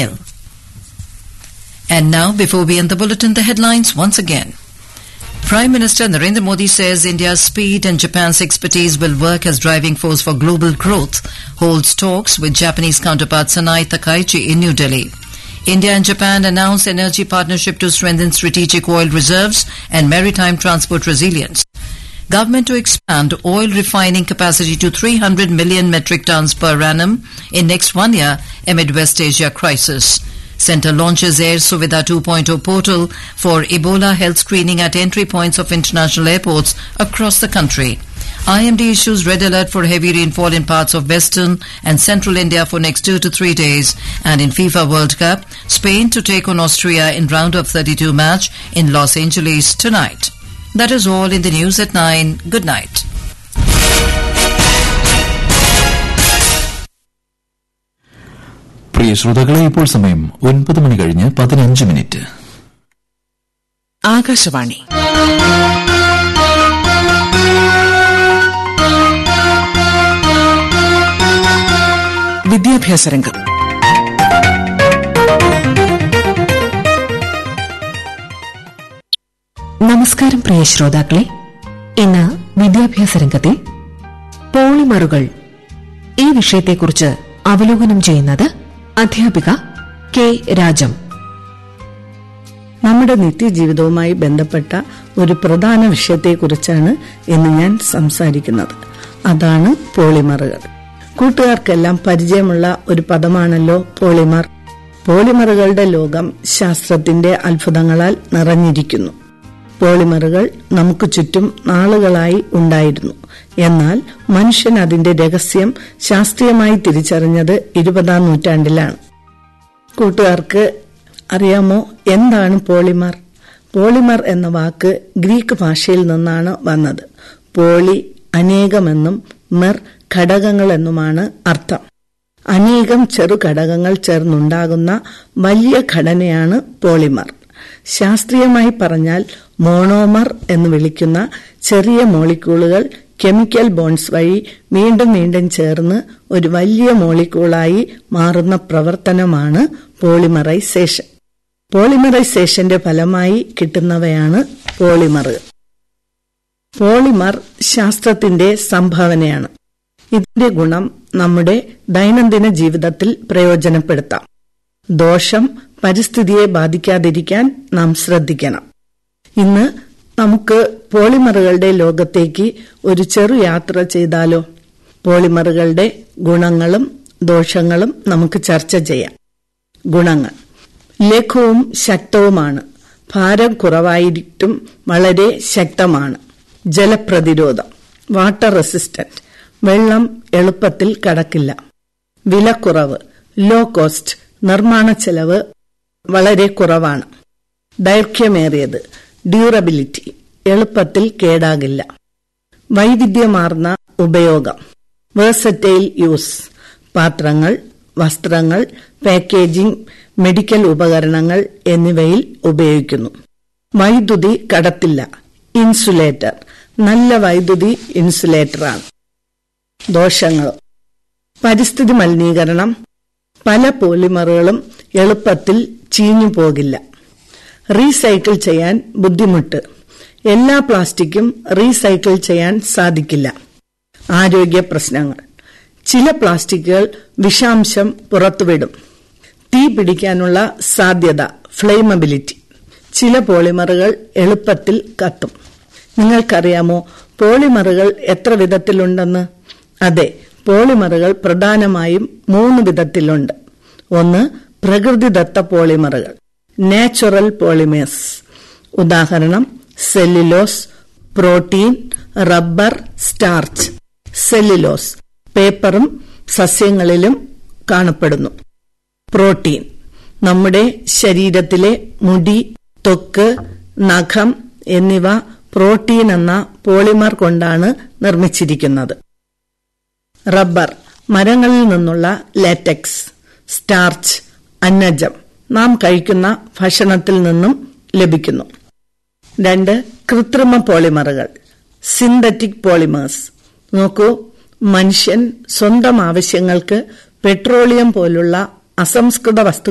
nil. And now, before we end the bulletin, the headlines once again. Prime Minister Narendra Modi says India's speed and Japan's expertise will work as driving force for global growth, holds talks with Japanese counterpart Sanai Takaichi in New Delhi. India and Japan announced energy partnership to strengthen strategic oil reserves and maritime transport resilience. Government to expand oil refining capacity to 300 million metric tons per annum in next one year amid West Asia crisis. Centre launches Air Suvidha 2.0 portal for Ebola health screening at entry points of international airports across the country. IMD issues red alert for heavy rainfall in parts of western and central India for next two to three days. And in FIFA World Cup, Spain to take on Austria in round of 32 match in Los Angeles tonight. That is all in the news at 9. Good night. പ്രിയ ശ്രോതാക്കളെ ഇപ്പോൾ സമയം ഒൻപത് മണി കഴിഞ്ഞ് പതിനഞ്ച് minute Akashvani വിദ്യാഭ്യാസ രംഗം നമസ്കാരം പ്രിയ ശ്രോതാക്കളെ ഇന്ന് വിദ്യാഭ്യാസ രംഗത്തിൽ പോളിമറുകൾ ഈ വിഷയത്തെക്കുറിച്ച് അവലോകനം ചെയ്യുന്നത് അധ്യാപിക കെ രാജം നമ്മുടെ നിത്യജീവിതവുമായി ബന്ധപ്പെട്ട ഒരു പ്രധാന വിഷയത്തെക്കുറിച്ചാണ് ഇന്ന് ഞാൻ സംസാരിക്കുന്നത് അതാണ് പോളിമറുകൾ കൂട്ടുകാർക്കെല്ലാം പരിചയമുള്ള ഒരു പദമാണല്ലോ പോളിമർ പോളിമറുകളുടെ ലോകം ശാസ്ത്രത്തിന്റെ അത്ഭുതങ്ങളാൽ നിറഞ്ഞിരിക്കുന്നു പോളിമറുകൾ നമുക്ക് ചുറ്റും നാളുകളായി ഉണ്ടായിരുന്നു എന്നാൽ മനുഷ്യൻ അതിന്റെ രഹസ്യം ശാസ്ത്രീയമായി തിരിച്ചറിഞ്ഞത് ഇരുപതാം നൂറ്റാണ്ടിലാണ് കൂട്ടുകാർക്ക് അറിയാമോ എന്താണ് പോളിമർ പോളിമർ എന്ന വാക്ക് ഗ്രീക്ക് ഭാഷയിൽ നിന്നാണ് വന്നത് പോളി അനേകമെന്നും മെർ ഘടകങ്ങൾ എന്നുമാണ് അർത്ഥം അനേകം ചെറു ഘടകങ്ങൾ ചേർന്നുണ്ടാകുന്ന വലിയ ഘടനയാണ് പോളിമർ ശാസ്ത്രീയമായി പറഞ്ഞാൽ മോണോമർ എന്ന് വിളിക്കുന്ന ചെറിയ മോളിക്യൂളുകൾ കെമിക്കൽ ബോൺസ് വഴി വീണ്ടും വീണ്ടും ചേർന്ന് ഒരു വലിയ മോളിക്യൂളായി മാറുന്ന പ്രവർത്തനമാണ് പോളിമറൈസേഷൻ പോളിമറൈസേഷന്റെ ഫലമായി കിട്ടുന്നവയാണ് പോളിമറുകൾ പോളിമർ ശാസ്ത്രത്തിന്റെ സംഭാവനയാണ് ഇതിന്റെ ഗുണം നമ്മുടെ ദൈനംദിന ജീവിതത്തിൽ പ്രയോജനപ്പെടുത്താം ദോഷം പരിസ്ഥിതിയെ ബാധിക്കാതിരിക്കാൻ നാം ശ്രദ്ധിക്കണം ഇന്ന് നമുക്ക് പോളിമറുകളുടെ ലോകത്തേക്ക് ഒരു ചെറു യാത്ര ചെയ്താലോ പോളിമറുകളുടെ ഗുണങ്ങളും ദോഷങ്ങളും നമുക്ക് ചർച്ച ചെയ്യാം ഗുണങ്ങൾ ലഘുവും ശക്തവുമാണ് ഭാരം കുറവായിട്ടും വളരെ ശക്തമാണ് ജലപ്രതിരോധം വാട്ടർ റെസിസ്റ്റന്റ് വെള്ളം എളുപ്പത്തിൽ കടക്കില്ല വിലക്കുറവ് ലോ കോസ്റ്റ് നിർമ്മാണ ചെലവ് വളരെ കുറവാണ് ദൈർഘ്യമേറിയത് ഡ്യൂറബിലിറ്റി എളുപ്പത്തിൽ കേടാകില്ല വൈവിധ്യമാർന്ന ഉപയോഗം വേഴ്സറ്റൈൽ യൂസ് പാത്രങ്ങൾ വസ്ത്രങ്ങൾ പാക്കേജിംഗ് മെഡിക്കൽ ഉപകരണങ്ങൾ എന്നിവയിൽ ഉപയോഗിക്കുന്നു വൈദ്യുതി കടത്തില്ല ഇൻസുലേറ്റർ നല്ല വൈദ്യുതി ഇൻസുലേറ്ററാണ് ദോഷങ്ങൾ പരിസ്ഥിതി മലിനീകരണം പല പോളിമറുകളും എളുപ്പത്തിൽ ചീഞ്ഞു പോകില്ല റീസൈക്കിൾ ചെയ്യാൻ ബുദ്ധിമുട്ട് എല്ലാ പ്ലാസ്റ്റിക്കും റീസൈക്കിൾ ചെയ്യാൻ സാധിക്കില്ല ആരോഗ്യ പ്രശ്നങ്ങൾ ചില പ്ലാസ്റ്റിക്കുകൾ വിഷാംശം പുറത്തുവിടും തീ പിടിക്കാനുള്ള സാധ്യത ഫ്ലെയിമബിലിറ്റി ചില പോളിമറുകൾ എളുപ്പത്തിൽ കത്തും നിങ്ങൾക്കറിയാമോ പോളിമറുകൾ എത്ര വിധത്തിലുണ്ടെന്ന് അതെ പോളിമറുകൾ പ്രധാനമായും മൂന്ന് വിധത്തിലുണ്ട് ഒന്ന് പ്രകൃതിദത്ത പോളിമറുകൾ നാച്ചുറൽ പോളിമേഴ്സ് ഉദാഹരണം cellulose protein rubber starch cellulose പേപ്പറും സസ്യങ്ങളിലും കാണപ്പെടുന്നു പ്രോട്ടീൻ നമ്മുടെ ശരീരത്തിലെ മുടി ത്വക്ക് നഖം എന്നിവ പ്രോട്ടീൻ എന്ന പോളിമർ കൊണ്ടാണ് നിർമ്മിച്ചിരിക്കുന്നത് റബ്ബർ മരങ്ങളിൽ നിന്നുള്ള ലാറ്റക്സ് സ്റ്റാർച്ച് അന്നജം നാം കഴിക്കുന്ന ഭക്ഷണത്തിൽ നിന്നും ലഭിക്കുന്നു രണ്ട് കൃത്രിമ പോളിമറുകൾ സിന്തറ്റിക് പോളിമേഴ്സ് നോക്കൂ മനുഷ്യൻ സ്വന്തം ആവശ്യങ്ങൾക്ക് പെട്രോളിയം പോലുള്ള അസംസ്കൃത വസ്തു